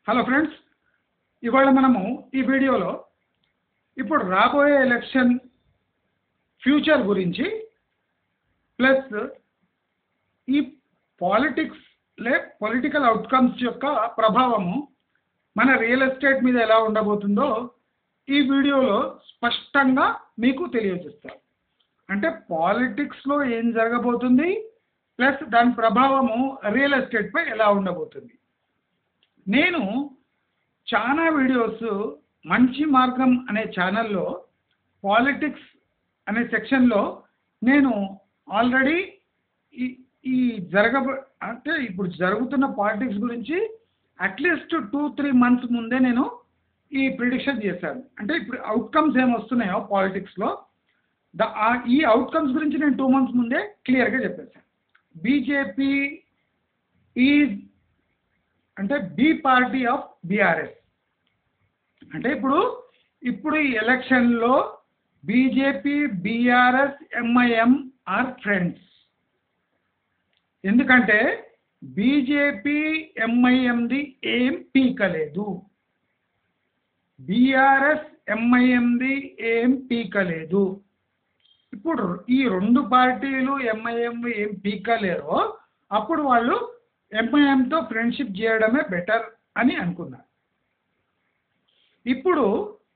Hello friends ఇవాళ మనము ఈ వీడియోలో ఇప్పుడు రాబోయే ఎలక్షన్ ఫ్యూచర్ గురించి ప్లస్ ఈ పాలిటిక్స్ లే పొలిటికల్ అవుట్కమ్స్ యొక్క ప్రభావము మన రియల్ ఎస్టేట్ మీద ఎలా ఉండబోతుందో ఈ వీడియోలో స్పష్టంగా మీకు తెలియజేస్తాను అంటే పాలిటిక్స్లో ఏం జరగబోతుంది ప్లస్ దాని ప్రభావము రియల్ ఎస్టేట్పై ఎలా ఉండబోతుంది నేను చాలా వీడియోస్ మంచి మార్గం అనే ఛానల్లో పాలిటిక్స్ అనే సెక్షన్లో నేను ఆల్రెడీ ఈ ఈ జరగబ అంటే ఇప్పుడు జరుగుతున్న పాలిటిక్స్ గురించి అట్లీస్ట్ టూ త్రీ మంత్స్ ముందే నేను ఈ ప్రిడిక్షన్ చేశాను అంటే ఇప్పుడు అవుట్కమ్స్ ఏమి వస్తున్నాయో పాలిటిక్స్లో ద ఈ అవుట్కమ్స్ గురించి నేను టూ మంత్స్ ముందే క్లియర్గా చెప్పేశాను బీజేపీ ఈజ్ అంటే బి పార్టీ ఆఫ్ బీఆర్ఎస్ అంటే ఇప్పుడు ఇప్పుడు ఈ ఎలక్షన్లో BJP BRS MIM are friends ఎందుకంటే బీజేపీ ఎంఐఎంది ఏం పీకలేదు బీఆర్ఎస్ ఎంఐఎంది ఏం పీకలేదు ఇప్పుడు ఈ రెండు పార్టీలు ఎంఐఎం ఏం పీకలేరో అప్పుడు వాళ్ళు ఎంఐఎంతో ఫ్రెండ్షిప్ చేయడమే బెటర్ అని అనుకున్నారు ఇప్పుడు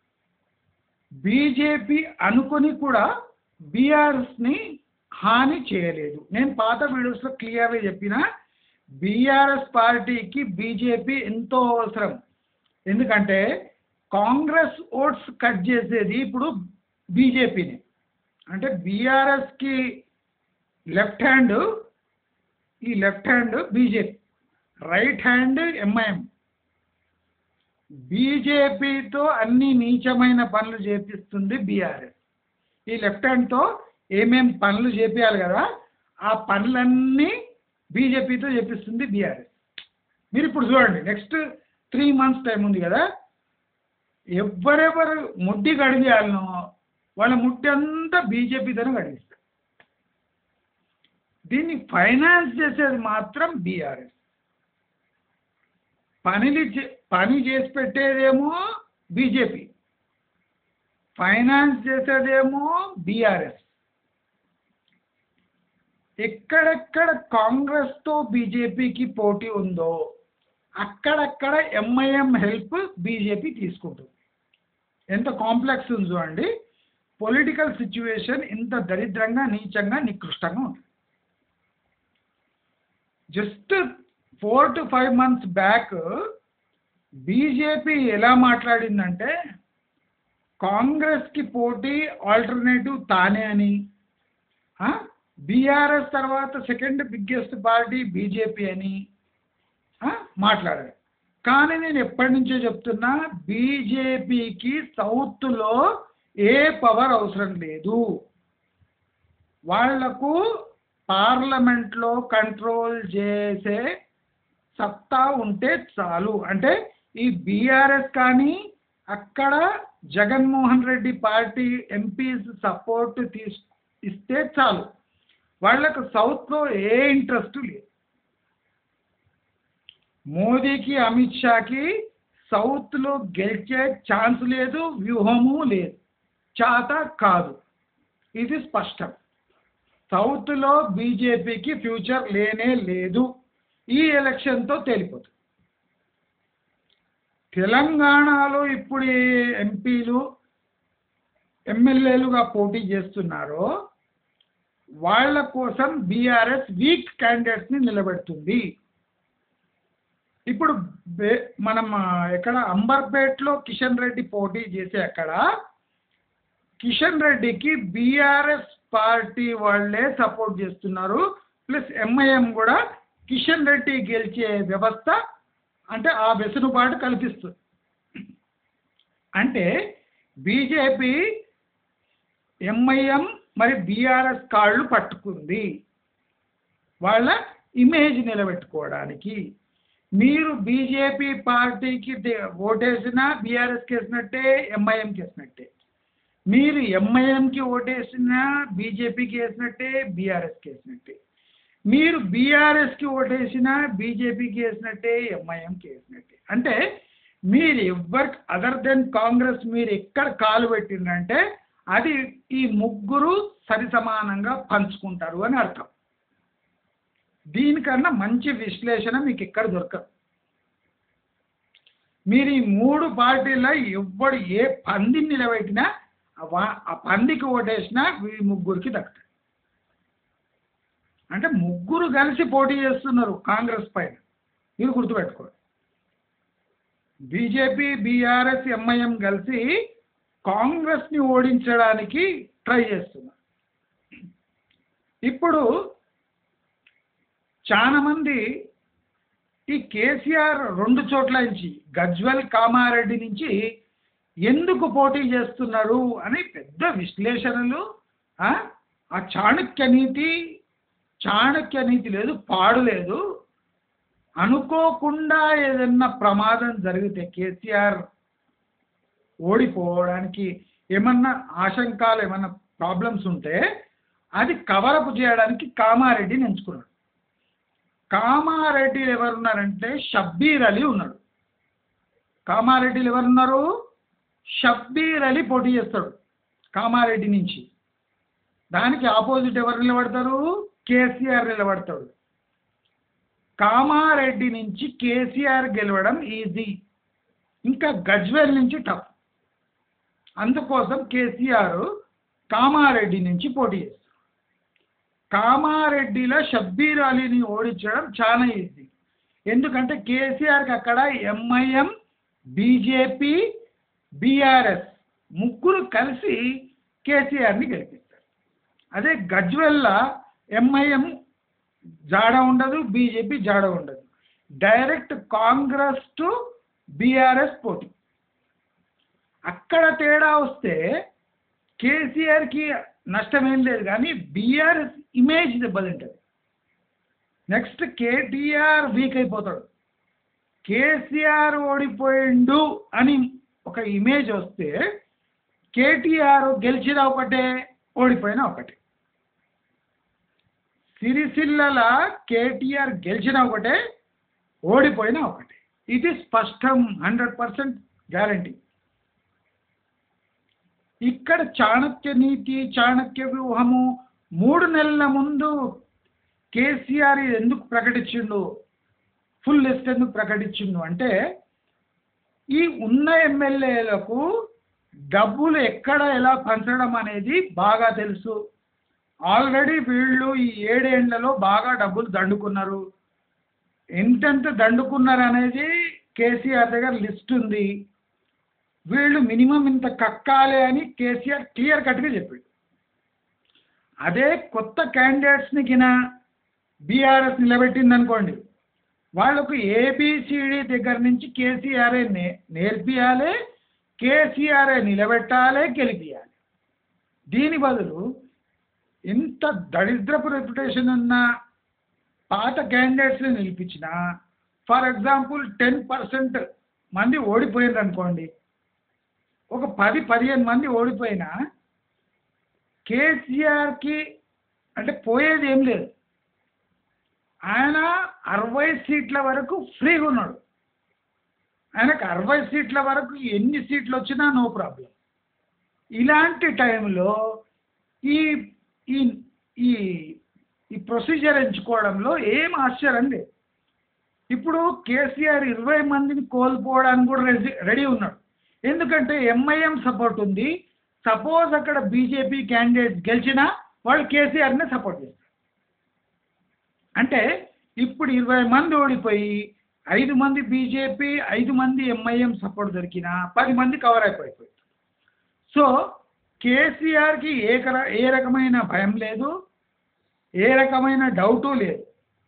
బీజేపీ అనుకొని కూడా బీఆర్ఎస్ని హాని చేయలేదు నేను పాత వీడియోస్లో క్లియర్గా చెప్పిన బీఆర్ఎస్ పార్టీకి బీజేపీ ఎంతో అవసరం ఎందుకంటే కాంగ్రెస్ ఓట్స్ కట్ చేసేది ఇప్పుడు బీజేపీని అంటే బీఆర్ఎస్కి లెఫ్ట్ హ్యాండ్ ఈ left hand BJP right hand MIM బీజేపీతో అన్ని నీచమైన పనులు చేపిస్తుంది బీఆర్ఎస్ ఈ లెఫ్ట్ హ్యాండ్తో ఏమేం పనులు చేపించాలి కదా ఆ పనులన్నీ బీజేపీతో చేపిస్తుంది బీఆర్ఎస్ మీరు ఇప్పుడు చూడండి నెక్స్ట్ త్రీ మంత్స్ టైం ఉంది కదా ఎవరెవరు ముడ్డి గడిగేయాలనో వాళ్ళ ముట్టి అంతా బీజేపీతోనే గడిగిస్తారు దీన్ని ఫైనాన్స్ చేసేది మాత్రం బీఆర్ఎస్ పనిని పని చేసి పెట్టేదేమో బీజేపీ ఫైనాన్స్ చేసేదేమో బీఆర్ఎస్ ఎక్కడెక్కడ కాంగ్రెస్తో బీజేపీకి పోటీ ఉందో అక్కడక్కడ ఎంఐఎం హెల్ప్ బీజేపీ తీసుకుంటుంది ఎంత కాంప్లెక్స్ ఉందో అండి పొలిటికల్ సిచ్యువేషన్ ఇంత దరిద్రంగా నీచంగా నికృష్టంగా ఉంటుంది just four to five months back BJP ఎలా మాట్లాడిందంటే కాంగ్రెస్కి పోటీ ఆల్టర్నేటివ్ తానే అని బీఆర్ఎస్ తర్వాత సెకండ్ బిగ్గెస్ట్ పార్టీ బీజేపీ అని మాట్లాడారు కానీ నేను ఎప్పటి నుంచో చెప్తున్నా బీజేపీకి సౌత్లో ఏ పవర్ అవసరం లేదు వాళ్లకు పార్లమెంట్లో కంట్రోల్ చేసే సత్తా ఉంటే చాలు అంటే ఈ బీఆర్ఎస్ కానీ అక్కడ Jaganmohan Reddy party MPs support తీసు ఇస్తే చాలు వాళ్ళకు సౌత్లో ఏ ఇంట్రెస్ట్ లేదు మోదీకి అమిత్ షాకి సౌత్లో గెలిచే ఛాన్స్ లేదు వ్యూహము లేదు చాత కాదు ఇది స్పష్టం సౌత్లో బీజేపీకి ఫ్యూచర్ లేనే లేదు ఈ ఎలక్షన్తో తేలిపోతుంది తెలంగాణలో ఇప్పుడు ఎంపీలు ఎమ్మెల్యేలుగా పోటీ చేస్తున్నారో వాళ్ళ కోసం బీఆర్ఎస్ వీక్ క్యాండిడేట్స్ని నిలబెడుతుంది ఇప్పుడు మనం ఎక్కడ అంబర్పేట్లో కిషన్ రెడ్డి పోటీ చేసే అక్కడ కిషన్ రెడ్డికి బీఆర్ఎస్ పార్టీ వాళ్ళే సపోర్ట్ చేస్తున్నారు ప్లస్ ఎంఐఎం కూడా కిషన్ రెడ్డి గెలిచే వ్యవస్థ అంటే ఆ వెసులుబాటు కల్పిస్తుంది అంటే బీజేపీ ఎంఐఎం మరి బీఆర్ఎస్ కాళ్ళు పట్టుకుంది వాళ్ళ ఇమేజ్ నిలబెట్టుకోవడానికి మీరు బీజేపీ పార్టీకి ఓటేసినా బీఆర్ఎస్కి వేసినట్టే ఎంఐఎంకి వేసినట్టే మీరు ఎంఐఎంకి ఓటేసినా బీజేపీకి వేసినట్టే బీఆర్ఎస్కి వేసినట్టే మీరు బీఆర్ఎస్కి ఓటేసినా బీజేపీకి వేసినట్టే ఎంఐఎంకి వేసినట్టే అంటే మీరు ఎవ్వరికి అదర్ దెన్ కాంగ్రెస్ మీరు ఎక్కడ కాలు పెట్టిందంటే అది ఈ ముగ్గురు సరి సమానంగా పంచుకుంటారు అని అర్థం దీనికన్నా మంచి విశ్లేషణ మీకు ఎక్కడ దొరకదు మీరు ఈ మూడు పార్టీల్లో ఎవ్వడు ఏ పందిని నిలబెట్టినా ఆ వా- ఆ పందికి ఓటేసినా ఈ ముగ్గురికి దక్కుతాయి అంటే ముగ్గురు కలిసి పోటీ చేస్తున్నారు కాంగ్రెస్ పైన మీరు గుర్తుపెట్టుకోండి బీజేపీ బీఆర్ఎస్ ఎంఐఎం కలిసి కాంగ్రెస్ని ఓడించడానికి ట్రై చేస్తున్నారు ఇప్పుడు చాలా మంది ఈ కేసీఆర్ రెండు చోట్ల నుంచి గజ్వెల్ కామారెడ్డి నుంచి ఎందుకు పోటీ చేస్తున్నారు అని పెద్ద విశ్లేషణలు ఆ ఆ చాణక్య నీతి చాణక్య నీతి లేదు పాడు లేదు అనుకోకుండా ఏదన్నా ప్రమాదం జరిగితే కేసీఆర్ ఓడిపోవడానికి ఏమన్నా ఆశంకాలు ఏమన్నా ప్రాబ్లమ్స్ ఉంటే అది కవరప్ చేయడానికి కామారెడ్డిని ఎంచుకున్నాడు కామారెడ్డిలు ఎవరున్నారంటే షబ్బీర్ అలీ ఉన్నాడు కామారెడ్డిలు ఎవరున్నారు షబ్బీర్ అలీ పోటీ చేస్తాడు కామారెడ్డి నుంచి దానికి ఆపోజిట్ ఎవరు నిలబడతారు కేసీఆర్ నిలబడతాడు కామారెడ్డి నుంచి కేసీఆర్ గెలవడం ఈజీ ఇంకా గజ్వెల్ నుంచి టఫ్ అందుకోసం కేసీఆర్ కామారెడ్డి నుంచి పోటీ చేస్తారు కామారెడ్డిలో షబ్బీర్ అలీని ఓడించడం చాలా ఈజీ ఎందుకంటే కేసీఆర్కి అక్కడ ఎంఐఎం బీజేపీ బీఆర్ఎస్ ముగ్గురు కలిసి కేసీఆర్ని గెలిపిస్తారు అదే గజ్వెల్ల ఎంఐఎం జాడ ఉండదు బీజేపీ జాడ ఉండదు డైరెక్ట్ కాంగ్రెస్ టు బీఆర్ఎస్ పోటీ అక్కడ తేడా వస్తే కేసీఆర్కి నష్టం ఏం లేదు కానీ బీఆర్ఎస్ ఇమేజ్ దెబ్బతింటుంది నెక్స్ట్ కేటీఆర్ వీక్ అయిపోతాడు కేసీఆర్ ఓడిపోయిండు అని ఒక ఇమేజ్ వస్తే కేటీఆర్ గెలిచినా ఒకటే ఓడిపోయినా ఒకటే సిరిసిల్లల కేటీఆర్ గెలిచినా ఒకటే ఓడిపోయినా ఒకటే ఇది స్పష్టం హండ్రెడ్ పర్సెంట్ గ్యారంటీ ఇక్కడ చాణక్య నీతి చాణక్య వ్యూహము మూడు నెలల ముందు కేసీఆర్ ఇది ఎందుకు ప్రకటించిండు ఫుల్ లిస్ట్ ఎందుకు ప్రకటించిండు అంటే ఈ ఉన్న ఎమ్మెల్యేలకు డబ్బులు ఎక్కడ ఎలా పంచడం అనేది బాగా తెలుసు ఆల్రెడీ వీళ్ళు ఈ ఏడేళ్లలో బాగా డబ్బులు దండుకున్నారు ఎంతెంత దండుకున్నారు అనేది కేసీఆర్ దగ్గర లిస్ట్ ఉంది వీళ్ళు మినిమం ఇంత కక్కాలి అని కేసీఆర్ క్లియర్ కట్గా చెప్పాడు అదే కొత్త క్యాండిడేట్స్ని కిన బీఆర్ఎస్ నిలబెట్టింది అనుకోండి వాళ్ళకు ఏబిసిడి దగ్గర నుంచి కేసీఆర్ఏ నే నేర్పియాలి కేసీఆర్ఏ నిలబెట్టాలి గెలిపియాలి దీని బదులు ఇంత దరిద్రపు రెప్యుటేషన్ ఉన్న పాత క్యాండిడేట్స్ని నిలిపించిన ఫర్ ఎగ్జాంపుల్ టెన్ పర్సెంట్ మంది ఓడిపోయారు అనుకోండి ఒక పది పదిహేను మంది ఓడిపోయినా కేసీఆర్కి అంటే పోయేది ఏం లేదు ఆయన అరవై సీట్ల వరకు ఫ్రీగా ఉన్నాడు ఆయనకు అరవై సీట్ల వరకు ఎన్ని సీట్లు వచ్చినా నో ప్రాబ్లం ఇలాంటి టైంలో ఈ ఈ ఈ ఈ ప్రొసీజర్ ఎంచుకోవడంలో ఏం ఆశ్చర్యం లేదు ఇప్పుడు కేసీఆర్ ఇరవై మందిని కోల్పోవడానికి కూడా రెడీ రెడీ ఉన్నాడు ఎందుకంటే ఎంఐఎం సపోర్ట్ ఉంది సపోజ్ అక్కడ బీజేపీ క్యాండిడేట్ గెలిచినా వాళ్ళు కేసీఆర్నే సపోర్ట్ చేస్తారు అంటే ఇప్పుడు ఇరవై మంది ఓడిపోయి ఐదు మంది బీజేపీ ఐదు మంది ఎంఐఎం సపోర్ట్ దొరికినా పది మంది కవర్ అయిపోయిపోయి సో కేసీఆర్కి ఏ కర ఏ రకమైన భయం లేదు ఏ రకమైన డౌటు లేదు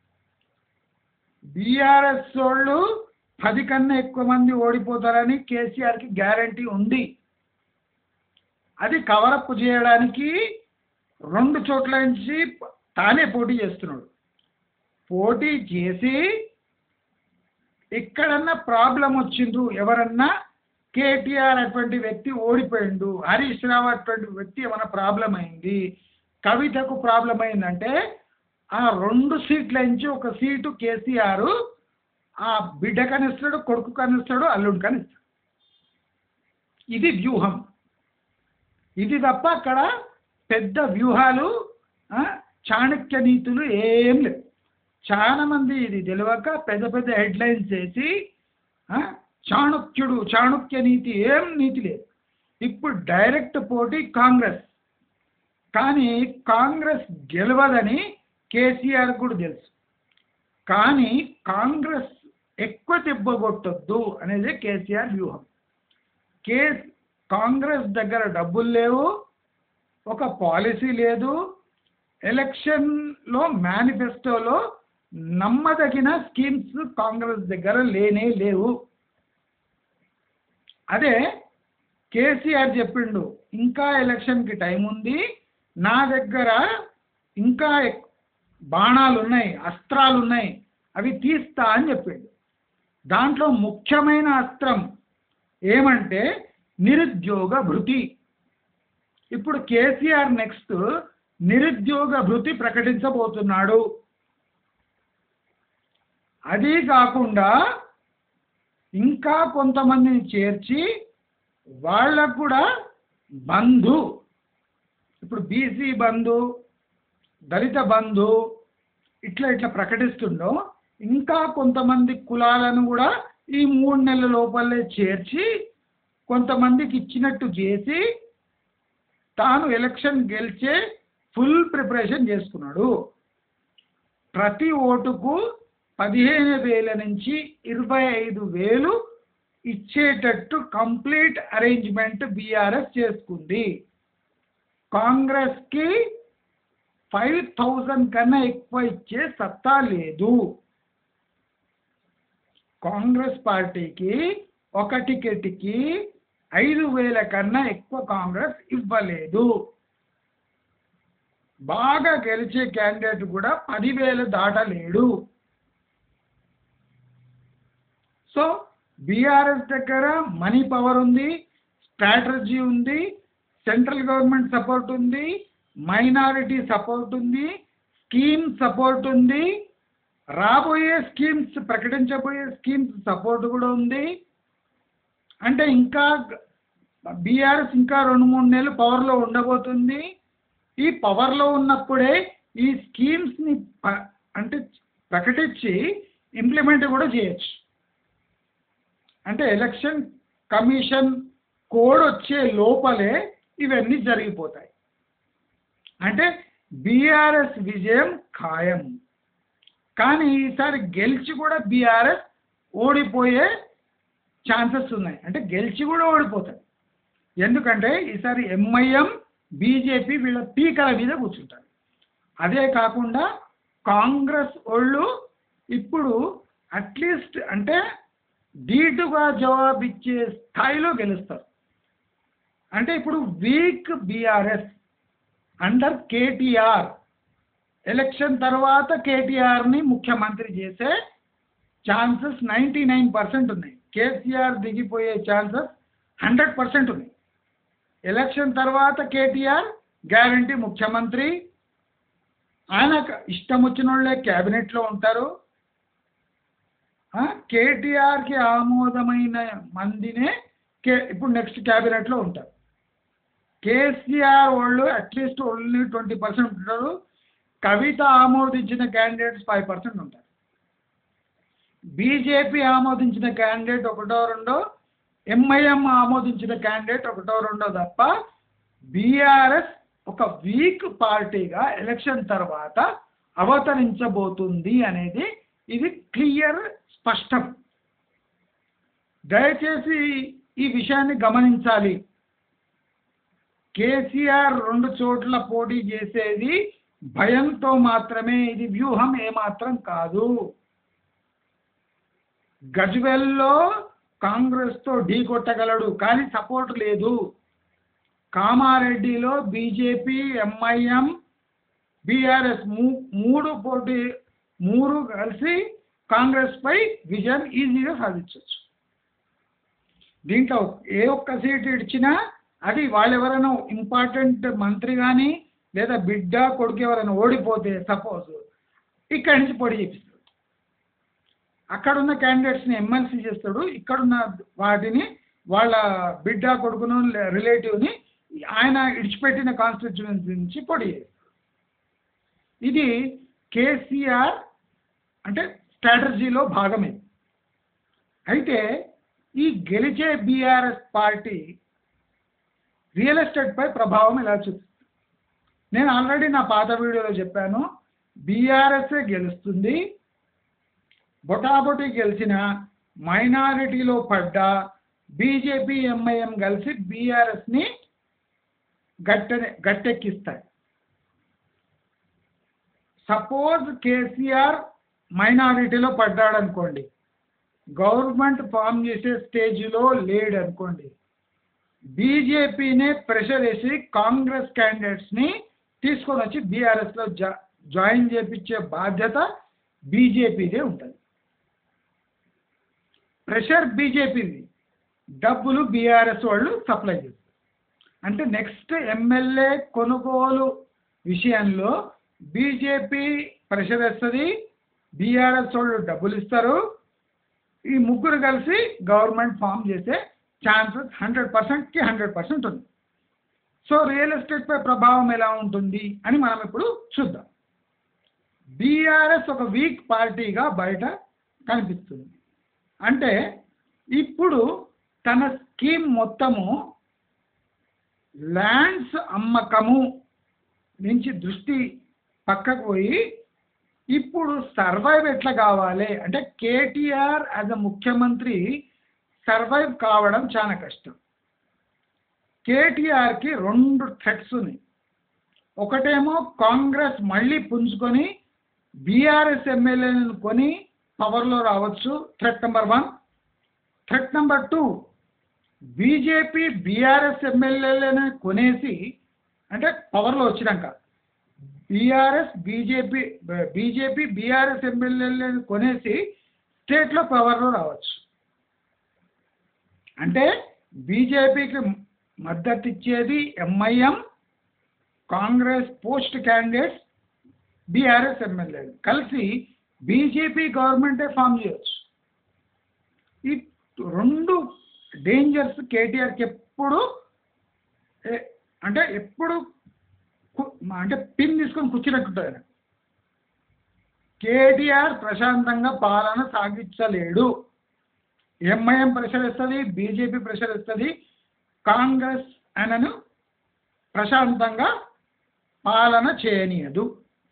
బీఆర్ఎస్ వాళ్ళు పది కన్నా ఎక్కువ మంది ఓడిపోతారని కేసీఆర్కి గ్యారంటీ ఉంది అది కవరప్ చేయడానికి రెండు చోట్ల నుంచి తానే పోటీ చేస్తున్నాడు పోటీ చేసి ఎక్కడన్నా ప్రాబ్లం వచ్చిండ్రు ఎవరన్నా కేటీఆర్ అటువంటి వ్యక్తి ఓడిపోయిండు హరీష్ రావు అటువంటి వ్యక్తి ఏమైనా ప్రాబ్లం అయింది కవితకు ప్రాబ్లం అయిందంటే ఆ రెండు సీట్ల నుంచి ఒక సీటు కేసీఆర్ ఆ బిడ్డ కనిస్తాడు కొడుకు కనిస్తాడు అల్లుడు కనిస్తాడు ఇది వ్యూహం ఇది తప్ప అక్కడ పెద్ద వ్యూహాలు ఆ, చాణక్య నీతులు ఏం లేవు చాలా మంది ఇది తెలియక పెద్ద పెద్ద హెడ్లైన్స్ వేసి ఆ, చాణక్యుడు చాణక్య నీతి ఏం నీతి లేదు ఇప్పుడు డైరెక్ట్ పోటీ కాంగ్రెస్ కానీ కాంగ్రెస్ గెలవదని కేసీఆర్ కూడా తెలుసు కానీ కాంగ్రెస్ ఎక్కువ దెబ్బగొట్టొద్దు అనేది కేసీఆర్ వ్యూహం కే కాంగ్రెస్ దగ్గర డబ్బులు లేవు ఒక పాలసీ లేదు ఎలక్షన్లో మేనిఫెస్టోలో నమ్మదగిన స్కీమ్స్ కాంగ్రెస్ దగ్గర లేనే లేవు అదే కేసీఆర్ చెప్పిండు ఇంకా ఎలక్షన్కి టైం ఉంది నా దగ్గర ఇంకా ఎక్- బాణాలు ఉన్నాయి అస్త్రాలు ఉన్నాయి అవి తీస్తా అని చెప్పిండు దాంట్లో ముఖ్యమైన అస్త్రం ఏమంటే నిరుద్యోగ భృతి ఇప్పుడు కేసీఆర్ నెక్స్ట్ నిరుద్యోగ భృతి ప్రకటించబోతున్నాడు అది కాకుండా ఇంకా కొంతమందిని చేర్చి వాళ్ళకు కూడా బంధు ఇప్పుడు బీసీ బంధు దళిత బంధు ఇట్లా ఇట్లా ప్రకటిస్తుండో ఇంకా కొంతమంది కులాలను కూడా ఈ మూడు నెలల లోపలే చేర్చి కొంతమందికి ఇచ్చినట్టు చేసి తాను ఎలక్షన్ గెలిచే ఫుల్ ప్రిపరేషన్ చేసుకున్నాడు ప్రతి ఓటుకు పదిహేను వేల నుంచి ఇరవై ఐదు వేలు ఇచ్చేటట్టు కంప్లీట్ అరేంజ్మెంట్ బీఆర్ఎస్ చేసుకుంది కాంగ్రెస్కి ఫైవ్ థౌజండ్ కన్నా ఎక్కువ ఇచ్చే సత్తా లేదు కాంగ్రెస్ పార్టీకి ఒక టికెట్కి ఐదు వేల కన్నా ఎక్కువ కాంగ్రెస్ ఇవ్వలేదు బాగా గెలిచే క్యాండిడేట్ కూడా పదివేలు దాటలేడు సో బీఆర్ఎస్ దగ్గర మనీ పవర్ ఉంది స్ట్రాటజీ ఉంది సెంట్రల్ గవర్నమెంట్ సపోర్ట్ ఉంది మైనారిటీ సపోర్ట్ ఉంది స్కీమ్ సపోర్ట్ ఉంది రాబోయే స్కీమ్స్ ప్రకటించబోయే స్కీమ్స్ సపోర్ట్ కూడా ఉంది అంటే ఇంకా బీఆర్ఎస్ ఇంకా రెండు మూడు నెలలు పవర్లో ఉండబోతుంది ఈ పవర్లో ఉన్నప్పుడే ఈ స్కీమ్స్ని ప- అంటే ప్రకటించి ఇంప్లిమెంట్ కూడా చేయొచ్చు అంటే ఎలక్షన్ కమిషన్ కోడ్ వచ్చే లోపలే ఇవన్నీ జరిగిపోతాయి అంటే బీఆర్ఎస్ విజయం ఖాయం కానీ ఈసారి గెలిచి కూడా బీఆర్ఎస్ ఓడిపోయే ఛాన్సెస్ ఉన్నాయి అంటే గెలిచి కూడా ఓడిపోతాయి ఎందుకంటే ఈసారి ఎంఐఎం బీజేపీ వీళ్ళ పీకల మీద కూర్చుంటారు అదే కాకుండా కాంగ్రెస్ వాళ్ళు ఇప్పుడు అట్లీస్ట్ అంటే ధీటుగా జవాబిచ్చే స్థాయిలో గెలుస్తారు అంటే ఇప్పుడు weak BRS under KTR election తర్వాత కేటీఆర్ని ముఖ్యమంత్రి చేసే ఛాన్సెస్ నైంటీ నైన్ పర్సెంట్ ఉన్నాయి కేసీఆర్ దిగిపోయే ఛాన్సెస్ హండ్రెడ్ పర్సెంట్ ఉన్నాయి ఎలక్షన్ తర్వాత కేటీఆర్ గ్యారంటీ ముఖ్యమంత్రి ఆయన ఇష్టం వచ్చిన వాళ్ళే క్యాబినెట్లో ఉంటారు కేటీఆర్కి ఆమోదమైన మందినే కే ఇప్పుడు నెక్స్ట్ క్యాబినెట్లో ఉంటారు కేసీఆర్ వాళ్ళు అట్లీస్ట్ ఓన్లీ ట్వంటీ పర్సెంట్ ఉంటారు కవిత ఆమోదించిన క్యాండిడేట్స్ ఫైవ్ పర్సెంట్ ఉంటారు బీజేపీ ఆమోదించిన క్యాండిడేట్ ఒకటో రెండో ఎంఐఎం ఆమోదించిన క్యాండిడేట్ ఒకటో రెండో తప్ప బీఆర్ఎస్ ఒక వీక్ పార్టీగా ఎలక్షన్ తర్వాత అవతరించబోతుంది అనేది ఇది క్లియర్ స్పష్టం దయచేసి ఈ విషయాన్ని గమనించాలి కేసీఆర్ రెండు చోట్ల పోటీ చేసేది భయంతో మాత్రమే ఇది వ్యూహం ఏమాత్రం కాదు గజ్వెల్లో కాంగ్రెస్తో ఢీ కొట్టగలడు కానీ సపోర్ట్ లేదు కామారెడ్డిలో బీజేపీ ఎంఐఎం బీఆర్ఎస్ మూడు పోటీ మూడు కలిసి కాంగ్రెస్పై విజయం ఈజీగా సాధించవచ్చు దీంట్లో ఏ ఒక్క సీట్ ఇచ్చినా అది వాళ్ళెవరైనా ఇంపార్టెంట్ మంత్రి కానీ లేదా బిడ్డ కొడుకు ఎవరైనా ఓడిపోతే సపోజ్ ఇక్కడి నుంచి పొడి చేపిస్తారు అక్కడున్న క్యాండిడేట్స్ని ఎమ్మెల్సీ చేస్తాడు ఇక్కడున్న వాటిని వాళ్ళ బిడ్డ కొడుకును రిలేటివ్ని ఆయన ఇడిచిపెట్టిన కాన్స్టిట్యువెన్సీ నుంచి పొడి చేస్తాడు ఇది కేసీఆర్ అంటే స్ట్రాటజీలో భాగమే అయితే ఈ గెలిచే బీఆర్ఎస్ పార్టీ రియల్ ఎస్టేట్పై ప్రభావం ఎలా చూపిస్తుంది నేను ఆల్రెడీ నా పాత వీడియోలో చెప్పాను బీఆర్ఎస్ఏ గెలుస్తుంది బొటాబొటి గెలిచిన మైనారిటీలో పడ్డ బీజేపీ ఎంఐఎం కలిసి బీఆర్ఎస్ని గట్టె గట్టెక్కిస్తాయి సపోజ్ కేసీఆర్ మైనారిటీలో పడ్డాడు అనుకోండి గవర్నమెంట్ ఫామ్ చేసే స్టేజ్లో లేడు అనుకోండి బీజేపీనే ప్రెషర్ వేసి కాంగ్రెస్ క్యాండిడేట్స్ని తీసుకొని వచ్చి బీఆర్ఎస్లో జా జాయిన్ చేపించే బాధ్యత బీజేపీదే ఉంటుంది ప్రెషర్ బీజేపీది డబ్బులు బీఆర్ఎస్ వాళ్ళు సప్లై చేస్తారు అంటే నెక్స్ట్ ఎమ్మెల్యే కొనుగోలు విషయంలో బీజేపీ ప్రెషర్ వేస్తుంది బీఆర్ఎస్ వాళ్ళు డబ్బులు ఇస్తారు ఈ ముగ్గురు కలిసి గవర్నమెంట్ ఫామ్ చేసే ఛాన్సెస్ హండ్రెడ్ పర్సెంట్కి హండ్రెడ్ పర్సెంట్ ఉంది సో రియల్ ఎస్టేట్పై ప్రభావం ఎలా ఉంటుంది అని మనం ఇప్పుడు చూద్దాం బీఆర్ఎస్ ఒక వీక్ పార్టీగా బయట కనిపిస్తుంది అంటే ఇప్పుడు తన స్కీమ్ మొత్తము ల్యాండ్స్ అమ్మకము నుంచి దృష్టి పక్కకు పోయి ఇప్పుడు సర్వైవ్ ఎట్లా కావాలి అంటే కేటీఆర్ యాజ్ అ ముఖ్యమంత్రి సర్వైవ్ కావడం చాలా కష్టం కేటీఆర్కి రెండు థ్రెట్స్ ఉన్నాయి ఒకటేమో కాంగ్రెస్ మళ్ళీ పుంజుకొని బీఆర్ఎస్ ఎమ్మెల్యేలను కొని పవర్లో రావచ్చు threat number one threat number two BJP BRS ఎమ్మెల్యేలను కొనేసి అంటే పవర్లో వచ్చినాక బీఆర్ఎస్ బీజేపీ బీజేపీ బీఆర్ఎస్ ఎమ్మెల్యేలను కొనేసి స్టేట్లో పవర్లో రావచ్చు అంటే బీజేపీకి మద్దతు ఇచ్చేది MIM Congress post candidates BRS ఎమ్మెల్యేలు కలిసి బీజేపీ గవర్నమెంటే ఫామ్ చేయొచ్చు ఈ రెండు డేంజర్స్ కేటీఆర్కి ఎప్పుడు ఏ- అంటే ఎప్పుడు కు- అంటే పిన్ తీసుకొని కూర్చున్నట్టుంటుంది ఆయన కేటీఆర్ ప్రశాంతంగా పాలన సాగించలేడు ఎంఐఎం ప్రెషర్ ఇస్తుంది బీజేపీ ప్రెషర్ ఇస్తుంది కాంగ్రెస్ ఆయనను ప్రశాంతంగా పాలన చేయనీయదు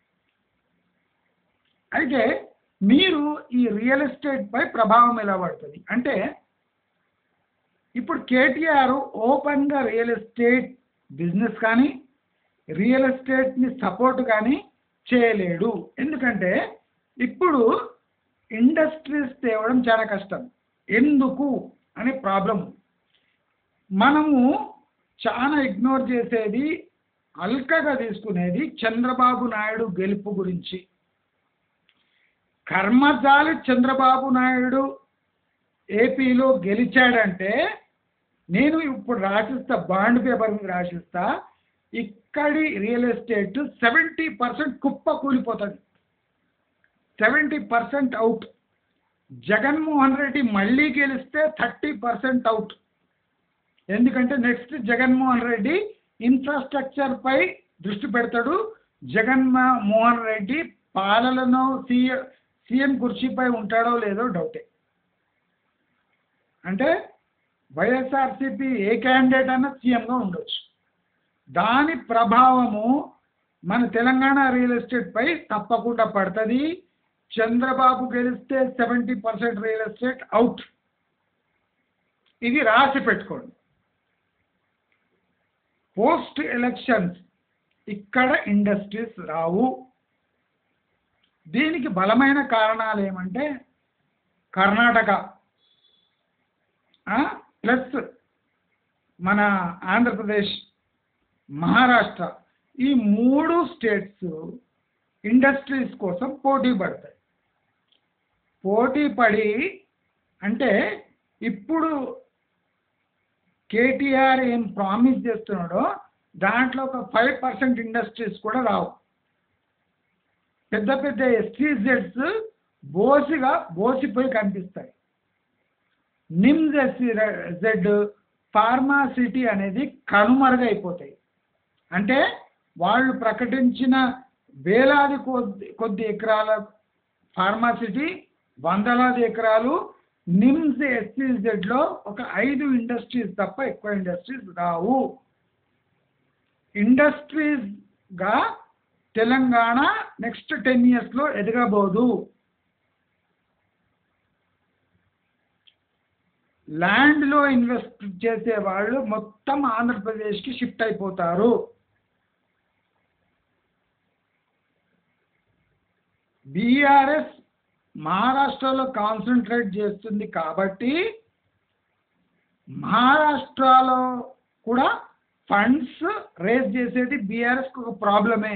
అయితే మీరు ఈ రియల్ ఎస్టేట్పై ప్రభావం ఎలా పడుతుంది అంటే ఇప్పుడు కేటీఆర్ ఓపెన్గా రియల్ ఎస్టేట్ బిజినెస్ కానీ రియల్ ఎస్టేట్ని సపోర్ట్ కానీ చేయలేడు ఎందుకంటే ఇప్పుడు ఇండస్ట్రీస్ తేవడం చాలా కష్టం ఎందుకు అనే ప్రాబ్లం మనము చాలా ఇగ్నోర్ చేసేది అల్కగా తీసుకునేది చంద్రబాబు నాయుడు గెలుపు గురించి కర్మజాలి చంద్రబాబు నాయుడు ఏపీలో గెలిచాడంటే నేను ఇప్పుడు రాసిస్తా బాండ్ పేపర్ మీద రాసిస్తా ఇక్కడి రియల్ ఎస్టేట్ సెవెంటీ పర్సెంట్ కుప్ప కూలిపోతుంది seventy percent out Jaganmohan Reddy మళ్ళీ గెలిస్తే థర్టీ పర్సెంట్ అవుట్ ఎందుకంటే నెక్స్ట్ జగన్మోహన్ రెడ్డి ఇన్ఫ్రాస్ట్రక్చర్ పై దృష్టి పెడతాడు జగన్మోహన్ రెడ్డి పాలనలో సీఎం సీఎం కుర్చీపై ఉంటాడో లేదో డౌటే అంటే వైఎస్ఆర్సీపీ ఏ క్యాండిడేట్ అన్నా సీఎంగా ఉండొచ్చు దాని ప్రభావము మన తెలంగాణ రియల్ ఎస్టేట్ పై తప్పకుండా పడుతుంది చంద్రబాబు గెలిస్తే seventy percent real estate out ఇది రాసి పెట్టుకోండి పోస్ట్ ఎలక్షన్స్ ఇక్కడ ఇండస్ట్రీస్ రావు దీనికి బలమైన కారణాలు ఏమంటే కర్ణాటక ప్లస్ మన ఆంధ్రప్రదేశ్ మహారాష్ట్ర ఈ మూడు స్టేట్స్ ఇండస్ట్రీస్ కోసం పోటీ పడతాయి పోటీ పడి అంటే ఇప్పుడు కేటీఆర్ ఏం ప్రామిస్ చేస్తున్నాడో దాంట్లో ఒక ఫైవ్ పర్సెంట్ ఇండస్ట్రీస్ కూడా రావు పెద్ద పెద్ద ఎస్టీజెడ్స్ బోసిగా బోసిపోయి కనిపిస్తాయి నిమ్స్ ఎస్సీ జెడ్ ఫార్మాసిటీ అనేది కనుమరుగైపోతాయి అంటే వాళ్ళు ప్రకటించిన వేలాది కొద్ది కొద్ది ఎకరాల ఫార్మాసిటీ వందలాది ఎకరాలు నిమ్స్ ఎస్సీజెడ్లో ఒక ఐదు ఇండస్ట్రీస్ తప్ప ఎక్కువ ఇండస్ట్రీస్ రావు ఇండస్ట్రీస్గా తెలంగాణ నెక్స్ట్ టెన్ ఇయర్స్లో ఎదగబోదు ల్యాండ్లో ఇన్వెస్ట్ చేసే వాళ్ళు మొత్తం ఆంధ్రప్రదేశ్కి షిఫ్ట్ అయిపోతారు బీఆర్ఎస్ మహారాష్ట్రలో కాన్సన్ట్రేట్ చేస్తుంది కాబట్టి మహారాష్ట్రలో కూడా ఫండ్స్ రేజ్ చేసేది బీఆర్ఎస్కి ఒక ప్రాబ్లమే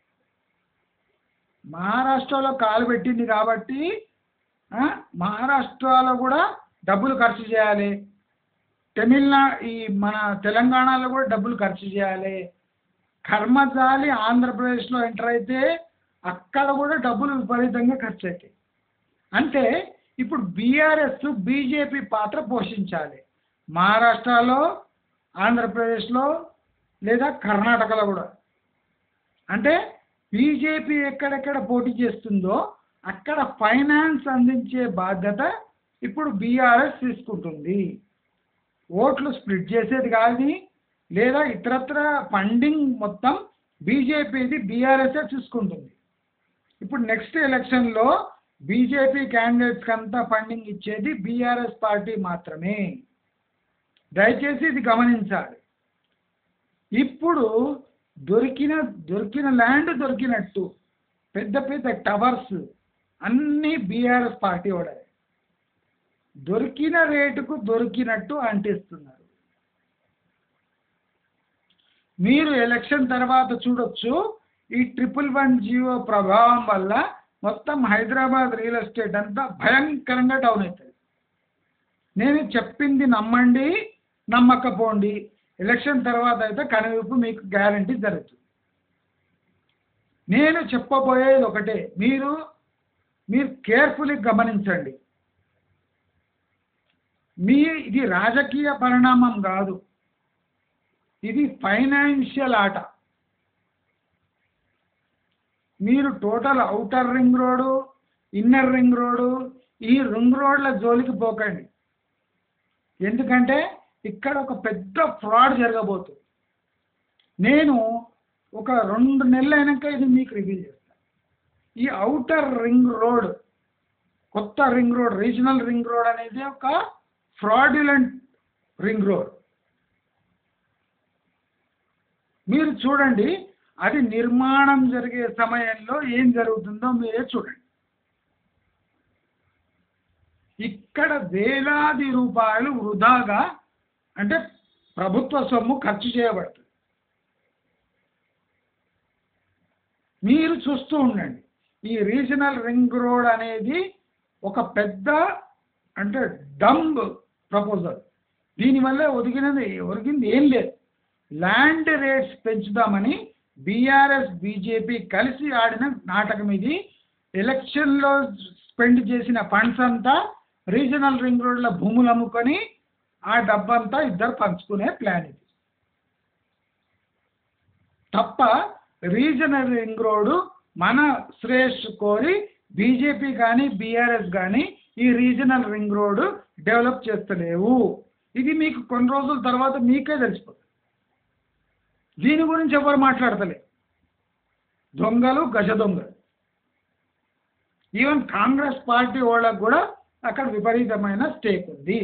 మహారాష్ట్రలో కాలు పెట్టింది కాబట్టి ఆ, మహారాష్ట్రలో కూడా డబ్బులు ఖర్చు చేయాలి తమిళనా ఈ మన తెలంగాణలో కూడా డబ్బులు ఖర్చు చేయాలి కర్మజాలి ఆంధ్రప్రదేశ్లో ఎంటర్ అయితే అక్కడ కూడా డబ్బులు విపరీతంగా ఖర్చు అవుతాయి అంటే ఇప్పుడు బీఆర్ఎస్ బీజేపీ పాత్ర పోషించాలి మహారాష్ట్రలో ఆంధ్రప్రదేశ్లో లేదా కర్ణాటకలో కూడా అంటే బీజేపీ ఎక్కడెక్కడ పోటీ చేస్తుందో అక్కడ ఫైనాన్స్ అందించే బాధ్యత ఇప్పుడు బీఆర్ఎస్ తీసుకుంటుంది ఓట్లు స్ప్లిట్ చేసేది కానీ లేదా ఇతరత్ర ఫండింగ్ మొత్తం బీజేపీది బీఆర్ఎస్ఏ చూసుకుంటుంది ఇప్పుడు నెక్స్ట్ ఎలక్షన్లో బీజేపీ క్యాండిడేట్స్కి అంతా ఫండింగ్ ఇచ్చేది బీఆర్ఎస్ పార్టీ మాత్రమే దయచేసి ఇది గమనించాలి ఇప్పుడు దొరికిన దొరికిన ల్యాండ్ దొరికినట్టు పెద్ద పెద్ద టవర్స్ అన్నీ బీఆర్ఎస్ పార్టీ వాడే దొరికిన రేటుకు దొరికినట్టు అంటిస్తున్నారు మీరు ఎలక్షన్ తర్వాత చూడొచ్చు ఈ ట్రిపుల్ వన్ జియో ప్రభావం వల్ల మొత్తం హైదరాబాద్ రియల్ ఎస్టేట్ అంతా భయంకరంగా డౌన్ అవుతుంది నేను చెప్పింది నమ్మండి నమ్మకపోండి ఎలక్షన్ తర్వాత అయితే కనువిప్పు మీకు గ్యారంటీ జరుగుతుంది నేను చెప్పబోయేది ఒకటే మీరు మీరు కేర్ఫుల్లీ గమనించండి మీ ఇది రాజకీయ పరిణామం కాదు ఇది ఫైనాన్షియల్ ఆట మీరు total outer ring road inner ring road ఈ రింగ్ రోడ్ల జోలికి పోకండి ఎందుకంటే ఇక్కడ ఒక పెద్ద ఫ్రాడ్ జరగబోతుంది నేను ఒక రెండు నెలలు అయినాక ఇది మీకు రివీల్ చేస్తాను ఈ అవుటర్ రింగ్ రోడ్ కొత్త ring road regional ring road అనేది ఒక ఫ్రాడ్యులెంట్ రింగ్ రోడ్ మీరు చూడండి అది నిర్మాణం జరిగే సమయంలో ఏం జరుగుతుందో మీరే చూడండి ఇక్కడ వేలాది రూపాయలు వృధాగా అంటే ప్రభుత్వ సొమ్ము ఖర్చు చేయబడుతుంది మీరు చూస్తూ ఉండండి ఈ రీజనల్ రింగ్ రోడ్ అనేది ఒక పెద్ద అంటే డంబ్ ప్రపోజల్ దీనివల్ల ఒదిగినది ఒరిగింది ఏం లేదు ల్యాండ్ రేట్స్ పెంచుదామని బీఆర్ఎస్ బీజేపీ కలిసి ఆడిన నాటకం ఇది ఎలక్షన్లో స్పెండ్ చేసిన ఫండ్స్ అంతా రీజనల్ రింగ్ రోడ్ల భూములు అమ్ముకొని ఆ డబ్బంతా ఇద్దరు పంచుకునే ప్లాన్ ఇది తప్ప రీజనల్ రింగ్ రోడ్డు మన శ్రేష్ కోరి బీజేపీ కానీ బీఆర్ఎస్ కానీ ఈ రీజనల్ రింగ్ రోడ్డు డెవలప్ చేస్తలేవు ఇది మీకు కొన్ని రోజుల తర్వాత మీకే తెలిసిపోతుంది దీని గురించి ఎవరు మాట్లాడతలే దొంగలు గజ దొంగలు ఈవెన్ కాంగ్రెస్ పార్టీ వాళ్ళకు కూడా అక్కడ విపరీతమైన స్టేక్ ఉంది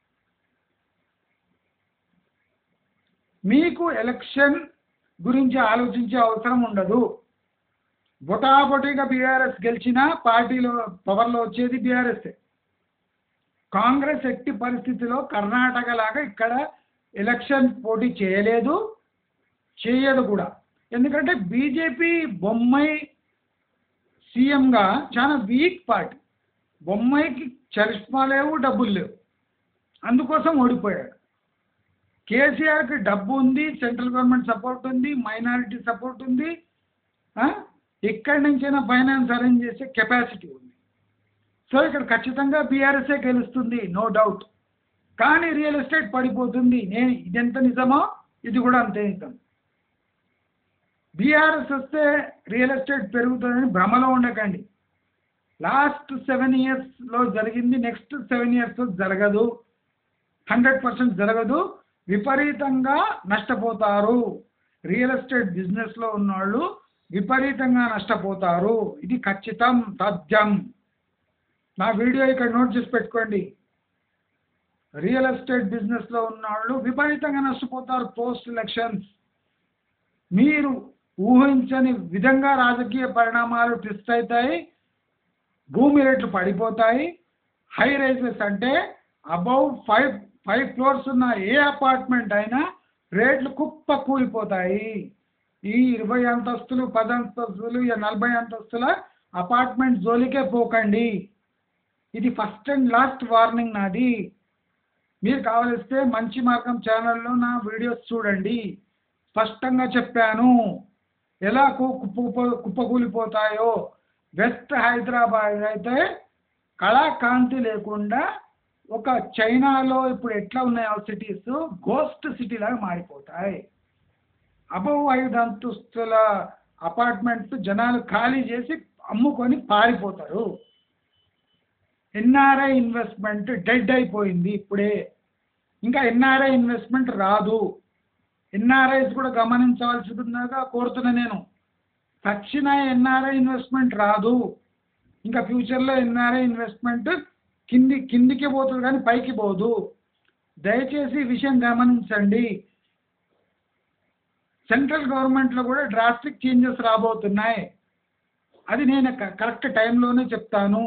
మీకు ఎలక్షన్ గురించి ఆలోచించే అవసరం ఉండదు బొటాబొటిగా బీఆర్ఎస్ గెలిచినా పార్టీలో పవర్లో వచ్చేది బీఆర్ఎస్ కాంగ్రెస్ ఎట్టి పరిస్థితిలో కర్ణాటక లాగా ఇక్కడ ఎలక్షన్ పోటీ చేయలేదు చేయదు కూడా ఎందుకంటే బీజేపీ బొమ్మాయి సీఎంగా చాలా వీక్ పార్టీ బొమ్మాయికి చరిష్మా లేవు డబ్బులు లేవు అందుకోసం ఓడిపోయాడు కేసీఆర్కి డబ్బు ఉంది సెంట్రల్ గవర్నమెంట్ సపోర్ట్ ఉంది మైనారిటీ సపోర్ట్ ఉంది ఆ? ఎక్కడి నుంచైనా ఫైనాన్స్ అరేంజ్ చేసే కెపాసిటీ ఉంది సో ఇక్కడ ఖచ్చితంగా బీఆర్ఎస్ఏ గెలుస్తుంది నో డౌట్ కానీ రియల్ ఎస్టేట్ పడిపోతుంది నేను ఇదెంత నిజమో ఇది కూడా అంతే నిజం బీఆర్ఎస్ వస్తే రియల్ ఎస్టేట్ పెరుగుతుందని భ్రమలో ఉండకండి లాస్ట్ సెవెన్ ఇయర్స్లో జరిగింది నెక్స్ట్ సెవెన్ ఇయర్స్లో జరగదు హండ్రెడ్ పర్సెంట్ జరగదు విపరీతంగా నష్టపోతారు రియల్ ఎస్టేట్ బిజినెస్లో ఉన్నవాళ్ళు విపరీతంగా నష్టపోతారు ఇది ఖచ్చితం తథ్యం నా వీడియో ఇక్కడ నోట్ చేసి పెట్టుకోండి రియల్ ఎస్టేట్ బిజినెస్లో ఉన్నవాళ్ళు విపరీతంగా నష్టపోతారు పోస్ట్ ఎలక్షన్స్ మీరు ఊహించని విధంగా రాజకీయ పరిణామాలు ట్విస్ట్ అవుతాయి భూమి రేట్లు పడిపోతాయి హై రైజెస్ అంటే అబౌవ్ ఫైవ్ ఫైవ్ ఫ్లోర్స్ ఉన్న ఏ అపార్ట్మెంట్ అయినా రేట్లు కుప్ప కూలిపోతాయి ఈ ఇరవై అంతస్తులు పది అంతస్తులు ఈ నలభై అంతస్తుల అపార్ట్మెంట్ జోలికే పోకండి ఇది ఫస్ట్ అండ్ లాస్ట్ వార్నింగ్ నాది మీరు కావలిస్తే మంచి మార్గం ఛానల్లో నా వీడియోస్ చూడండి స్పష్టంగా చెప్పాను ఎలా కు- కుప్ప కుప్పకూలిపోతాయో వెస్ట్ హైదరాబాద్ అయితే కళాకాంతి లేకుండా ఒక చైనాలో ఇప్పుడు ఎట్లా ఉన్నాయి ఆ సిటీస్ గోస్ట్ సిటీ లాగా మారిపోతాయి అబౌవ్ ఐదు అంతస్తుల అపార్ట్మెంట్స్ జనాలు ఖాళీ చేసి అమ్ముకొని పారిపోతారు ఎన్ఆర్ఐ ఇన్వెస్ట్మెంట్ డెడ్ అయిపోయింది ఇప్పుడే ఇంకా ఎన్ఆర్ఐ ఇన్వెస్ట్మెంట్ రాదు ఎన్ఆర్ఐస్ కూడా గమనించవలసిందిగా కోరుతున్నా నేను సచిన ఎన్ఆర్ఐ ఇన్వెస్ట్మెంట్ రాదు ఇంకా ఫ్యూచర్లో ఎన్ఆర్ఐ ఇన్వెస్ట్మెంట్ కింది కిందికి పోతుంది కానీ పైకి పోదు దయచేసి ఈ విషయం గమనించండి సెంట్రల్ గవర్నమెంట్లో కూడా డ్రాస్టిక్ చేంజెస్ రాబోతున్నాయి అది నేను క- కరెక్ట్ టైంలోనే చెప్తాను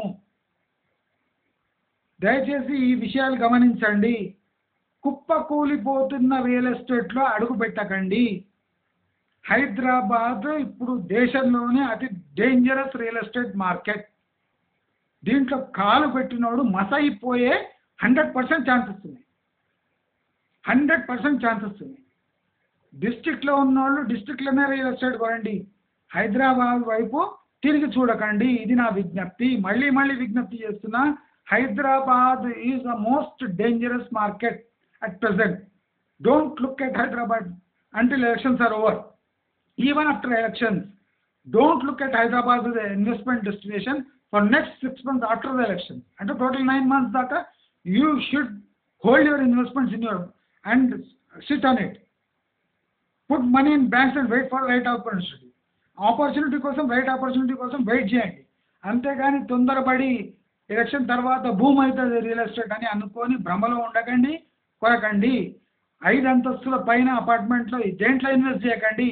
దయచేసి ఈ విషయాలు గమనించండి కుప్ప కూలిపోతున్న రియల్ ఎస్టేట్లో అడుగు పెట్టకండి హైదరాబాద్ ఇప్పుడు దేశంలోనే అతి డేంజరస్ రియల్ ఎస్టేట్ మార్కెట్ దీంట్లో కాలు పెట్టినోడు మసైపోయే హండ్రెడ్ పర్సెంట్ ఛాన్సెస్ ఉన్నాయి హండ్రెడ్ పర్సెంట్ ఛాన్సెస్ ఉన్నాయి డిస్టిక్లో ఉన్నోళ్ళు డిస్టిక్లోనే రియల్ ఎస్టేట్ కొనండి హైదరాబాద్ వైపు తిరిగి చూడకండి ఇది నా విజ్ఞప్తి మళ్ళీ మళ్ళీ విజ్ఞప్తి చేస్తున్నా Hyderabad is the most dangerous market at present don't look at Hyderabad until elections are over even after elections don't look at Hyderabad investment destination for next six months after the election అంటే టోటల్ నైన్ మంత్స్ దాకా you should hold your investments in your and sit on it put money in banks and wait for right opportunity opportunity కోసం right opportunity కోసం wait చేయండి అంతేగాని తొందరపడి election తర్వాత భూమి అవుతుంది రియల్ ఎస్టేట్ అని అనుకొని భ్రమలో ఉండకండి కొనకండి ఐదు అంతస్తుల పైన అపార్ట్మెంట్లో దేంట్లో ఇన్వెస్ట్ చేయకండి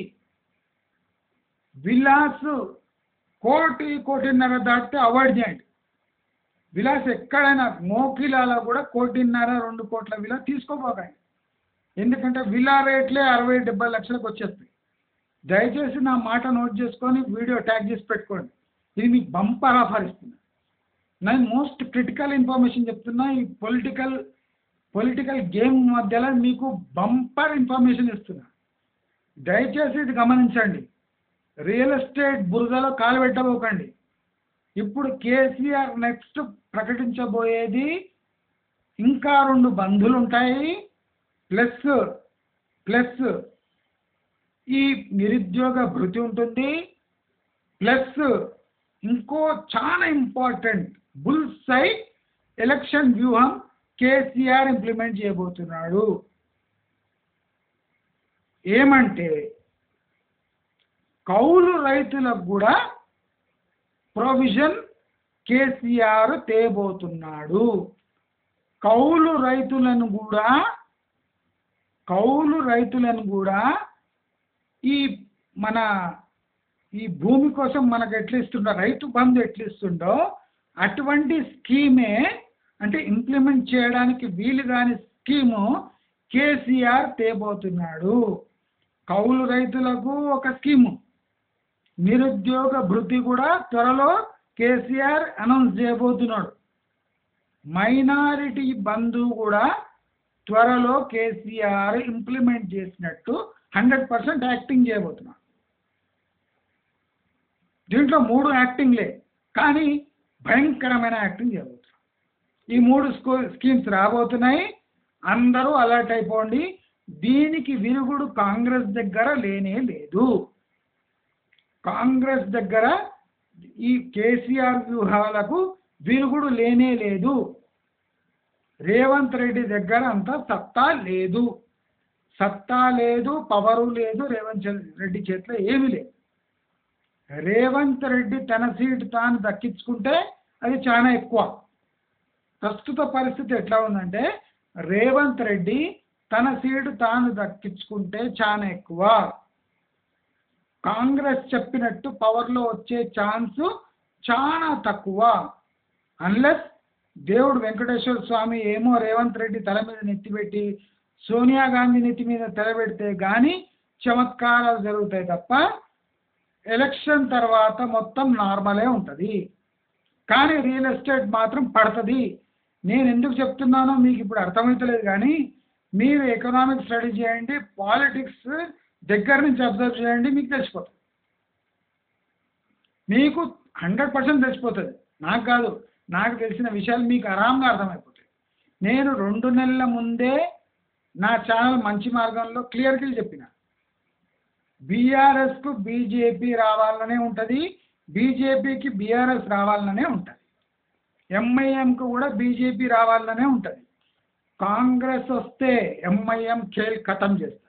విలాస్ కోటి కోటిన్నర దాటితే అవాయిడ్ చేయండి విలాస్ ఎక్కడైనా మోకిలాలో కూడా కోటిన్నర రెండు కోట్ల విలా తీసుకోపోకండి ఎందుకంటే విలా రేట్లే అరవై డెబ్బై లక్షలకు వచ్చేస్తాయి దయచేసి నా మాట నోట్ చేసుకొని వీడియో ట్యాగ్ చేసి పెట్టుకోండి ఇది మీకు బంపర్ ఆఫర్ ఇస్తున్నా నేను మోస్ట్ క్రిటికల్ ఇన్ఫర్మేషన్ చెప్తున్నా ఈ పొలిటికల్ పొలిటికల్ గేమ్ మధ్యలో మీకు బంపర్ ఇన్ఫర్మేషన్ ఇస్తున్నా దయచేసి ఇది గమనించండి రియల్ ఎస్టేట్ బురదలో కాలు పెట్టబోకండి ఇప్పుడు కేసీఆర్ నెక్స్ట్ ప్రకటించబోయేది ఇంకా రెండు బంధులు ఉంటాయి ప్లస్ ప్లస్ ఈ నిరుద్యోగ భృతి ఉంటుంది ప్లస్ ఇంకో చాలా ఇంపార్టెంట్ బుల్సై ఎలక్షన్ వ్యూహం కేసీఆర్ ఇంప్లిమెంట్ చేయబోతున్నాడు ఏమంటే కౌలు రైతులకు కూడా ప్రొవిజన్ కేసీఆర్ తేబోతున్నాడు కౌలు రైతులను కూడా కౌలు రైతులను కూడా ఈ మన ఈ భూమి కోసం మనకు ఎట్లా ఇస్తుండో రైతు బంధు ఎట్లా ఇస్తుండో అటువంటి స్కీమే అంటే ఇంప్లిమెంట్ చేయడానికి వీలు కాని స్కీము కేసీఆర్ తేబోతున్నాడు కౌలు రైతులకు ఒక స్కీము నిరుద్యోగ భృతి కూడా త్వరలో కేసీఆర్ అనౌన్స్ చేయబోతున్నాడు మైనారిటీ బంధు కూడా త్వరలో కేసీఆర్ ఇంప్లిమెంట్ చేసినట్టు హండ్రెడ్ పర్సెంట్ యాక్టింగ్ చేయబోతున్నాడు దీంట్లో మూడు యాక్టింగ్లే కానీ భయంకరమైన యాక్టింగ్ చేయబోతున్నాం ఈ మూడు స్కూ స్కీమ్స్ రాబోతున్నాయి అందరూ అలర్ట్ అయిపోండి దీనికి విరుగుడు కాంగ్రెస్ దగ్గర లేనే లేదు కాంగ్రెస్ దగ్గర ఈ కేసీఆర్ వ్యూహాలకు విరుగుడు లేనే లేదు రేవంత్ రెడ్డి దగ్గర అంత సత్తా లేదు సత్తా లేదు పవరు లేదు రేవంత్ చే- రెడ్డి చేతిలో ఏమీ లేదు రేవంత్ రెడ్డి తన సీటు తాను దక్కించుకుంటే అది చాలా ఎక్కువ ప్రస్తుత పరిస్థితి ఎట్లా ఉందంటే రేవంత్ రెడ్డి తన సీటు తాను దక్కించుకుంటే చాలా ఎక్కువ కాంగ్రెస్ చెప్పినట్టు పవర్లో వచ్చే ఛాన్స్ చాలా తక్కువ అన్లెస్ దేవుడు వెంకటేశ్వర స్వామి ఏమో రేవంత్ రెడ్డి తల మీద నెత్తిపెట్టి సోనియా గాంధీ నెత్తి మీద తలబెడితే కానీ చమత్కారాలు జరుగుతాయి తప్ప ఎలక్షన్ తర్వాత మొత్తం నార్మలే ఉంటుంది కానీ రియల్ ఎస్టేట్ మాత్రం పడుతుంది నేను ఎందుకు చెప్తున్నానో మీకు ఇప్పుడు అర్థమవుతలేదు కానీ మీరు ఎకనామిక్ స్టడీ చేయండి పాలిటిక్స్ దగ్గర నుంచి అబ్జర్వ్ చేయండి మీకు తెలిసిపోతుంది మీకు హండ్రెడ్ పర్సెంట్ తెలిసిపోతుంది నాకు కాదు నాకు తెలిసిన విషయాలు మీకు ఆరాంగా అర్థమైపోతాయి నేను రెండు నెలల ముందే నా ఛానల్ మంచి మార్గంలో క్లియర్గా చెప్పిన బీఆర్ఎస్కు బీజేపీ రావాలనే ఉంటుంది బీజేపీకి బీఆర్ఎస్ రావాలనే ఉంటుంది ఎంఐఎంకు కూడా బీజేపీ రావాలనే ఉంటుంది కాంగ్రెస్ వస్తే ఎంఐఎం ఖేల్ ఖతం చేస్తారు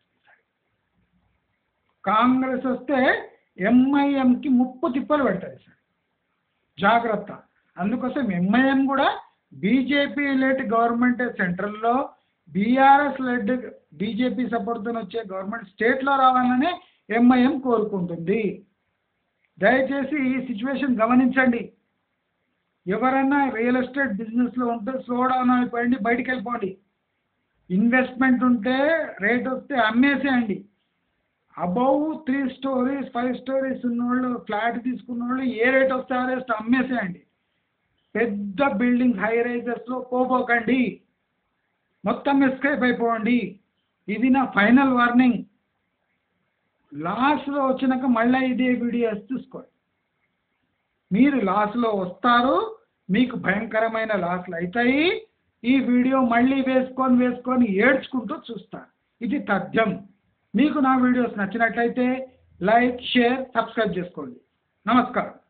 కాంగ్రెస్ వస్తే ఎంఐఎంకి ముప్పు తిప్పలు పెడతారు సార్ జాగ్రత్త అందుకోసం ఎంఐఎం కూడా బీజేపీ లెడ్ గవర్నమెంట్ సెంట్రల్లో బీఆర్ఎస్ లెడ్ బీజేపీ సపోర్ట్తో వచ్చే గవర్నమెంట్ స్టేట్లో రావాలనే ఎంఐఎం కోరుకుంటుంది దయచేసి ఈ సిచ్యువేషన్ గమనించండి ఎవరైనా రియల్ ఎస్టేట్ బిజినెస్లో ఉంటే స్లో డౌన్ అయిపోయింది బయటికి వెళ్ళిపోండి ఇన్వెస్ట్మెంట్ ఉంటే రేట్ వస్తే అమ్మేసేయండి above three stories five stories ఉన్నోళ్ళు ఫ్లాట్ తీసుకున్న వాళ్ళు ఏ రేట్ వస్తే ఆ రేట్ అమ్మేసేయండి పెద్ద బిల్డింగ్ హై రైజెస్లో పోపోకండి మొత్తం ఎస్కేప్ అయిపోండి ఇది నా ఫైనల్ వార్నింగ్ లాస్ట్లో వచ్చినాక మళ్ళీ ఇదే వీడియోస్ చూసుకోండి మీరు లాస్లో వస్తారు మీకు భయంకరమైన లాస్లు అవుతాయి ఈ వీడియో మళ్ళీ వేసుకొని వేసుకొని ఏడ్చుకుంటూ చూస్తారు ఇది తథ్యం మీకు నా వీడియోస్ నచ్చినట్లయితే లైక్ షేర్ సబ్స్క్రైబ్ చేసుకోండి నమస్కారం